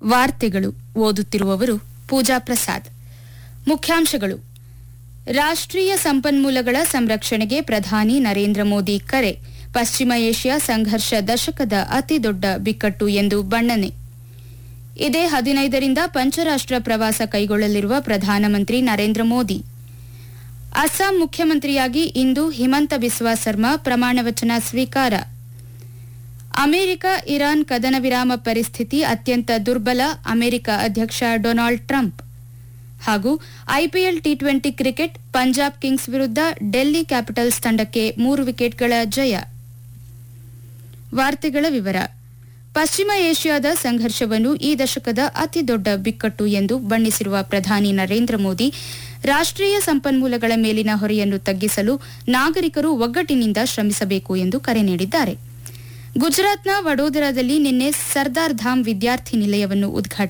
ವಾರ್ತೆಗಳು ಓದುತ್ತಿರುವವರು ಪೂಜಾ ಪ್ರಸಾದ್ ಮುಖ್ಯಾಂಶಗಳು ರಾಷ್ಟ್ರೀಯ ಸಂಪನ್ಮೂಲಗಳ ಸಂರಕ್ಷಣೆಗೆ ಪ್ರಧಾನಿ ನರೇಂದ್ರ ಮೋದಿ ಕರೆ ಪಶ್ಚಿಮ ಏಷ್ಯಾ ಸಂಘರ್ಷ ದಶಕದ ಅತಿದೊಡ್ಡ ಬಿಕ್ಕಟ್ಟು ಎಂದು ಬಣ್ಣನೆ ಇದೇ ಹದಿನೈದರಿಂದ ಪಂಚರಾಷ್ಟ್ರ ಪ್ರವಾಸ ಕೈಗೊಳ್ಳಲಿರುವ ಪ್ರಧಾನಮಂತ್ರಿ ನರೇಂದ್ರ ಮೋದಿ ಅಸ್ಸಾಂ ಮುಖ್ಯಮಂತ್ರಿಯಾಗಿ ಇಂದು ಹಿಮಂತ ಬಿಸ್ವಾ ಸರ್ಮಾ ಪ್ರಮಾಣವಚನ ಸ್ವೀಕಾರ ಅಮೆರಿಕ ಇರಾನ್ ಕದನ ವಿರಾಮ ಪರಿಸ್ಥಿತಿ ಅತ್ಯಂತ ದುರ್ಬಲ ಅಮೆರಿಕ ಅಧ್ಯಕ್ಷ ಡೊನಾಲ್ಡ್ ಟ್ರಂಪ್ ಹಾಗೂ IPL T twenty cricket Punjab Kings ವಿರುದ್ಧ ಡೆಲ್ಲಿ ಕ್ಯಾಪಿಟಲ್ಸ್ ತಂಡಕ್ಕೆ ಮೂರು ವಿಕೆಟ್ಗಳ ಜಯ ವಾರ್ತೆಗಳ ವಿವರ ಪಶ್ಚಿಮ ಏಷ್ಯಾದ ಸಂಘರ್ಷವನ್ನು ಈ ದಶಕದ ಅತಿದೊಡ್ಡ ಬಿಕ್ಕಟ್ಟು ಎಂದು ಬಣ್ಣಿಸಿರುವ ಪ್ರಧಾನಿ ನರೇಂದ್ರ ಮೋದಿ ರಾಷ್ಟ್ರೀಯ ಸಂಪನ್ಮೂಲಗಳ ಮೇಲಿನ ಹೊರೆಯನ್ನು ತಗ್ಗಿಸಲು ನಾಗರಿಕರು ಒಗ್ಗಟ್ಟಿನಿಂದ ಶ್ರಮಿಸಬೇಕು ಎಂದು ಕರೆ ನೀಡಿದ್ದಾರೆ ಗುಜರಾತ್ನ ವಡೋದರಾದಲ್ಲಿ ನಿನ್ನೆ ಸರ್ದಾರ್ ಧಾಮ್ ವಿದ್ಯಾರ್ಥಿ ನಿಲಯವನ್ನು ಉದ್ಘಾಟಿಸಿ